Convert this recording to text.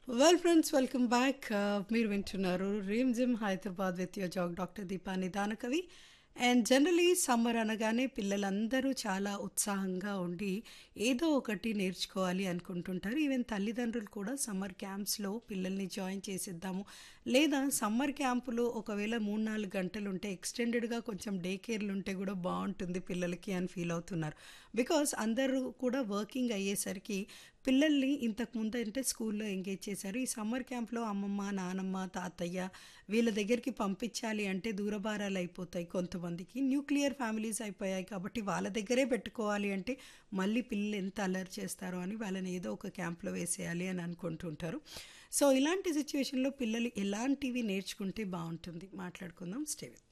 well friends welcome back మీరు వింటున్నారు రీమ్ జిమ్ హైదరాబాద్ విత్ యువర్ జాగ్ doctor Deepa Nidanakavi and generally summer అనగానే పిల్లలందరూ చాలా ఉత్సాహంగా ఉండి ఏదో ఒకటి నేర్చుకోవాలి అనుకుంటుంటారు ఈవెన్ తల్లిదండ్రులు కూడా సమ్మర్ క్యాంప్స్లో పిల్లల్ని జాయిన్ చేసిద్దాము లేదా సమ్మర్ క్యాంపులో ఒకవేళ మూడు నాలుగు గంటలు ఉంటే ఎక్స్టెండెడ్గా కొంచెం డే కేర్లు ఉంటే కూడా బాగుంటుంది పిల్లలకి అని ఫీల్ అవుతున్నారు బికాస్ అందరూ కూడా వర్కింగ్ అయ్యేసరికి పిల్లల్ని ఇంతకు ముందు అంటే స్కూల్లో ఎంగేజ్ చేశారు ఈ సమ్మర్ క్యాంప్లో అమ్మమ్మ నానమ్మ తాతయ్య వీళ్ళ దగ్గరికి పంపించాలి అంటే దూరభారాలు అయిపోతాయి కొంతమందికి న్యూక్లియర్ ఫ్యామిలీస్ అయిపోయాయి కాబట్టి వాళ్ళ దగ్గరే పెట్టుకోవాలి అంటే మళ్ళీ పిల్లలు ఎంత అలర్ చేస్తారో అని వాళ్ళని ఏదో ఒక క్యాంప్లో వేసేయాలి అని అనుకుంటుంటారు సో ఇలాంటి సిచ్యువేషన్లో పిల్లలు ఎలాంటివి నేర్చుకుంటే బాగుంటుంది మాట్లాడుకుందాం స్టే విత్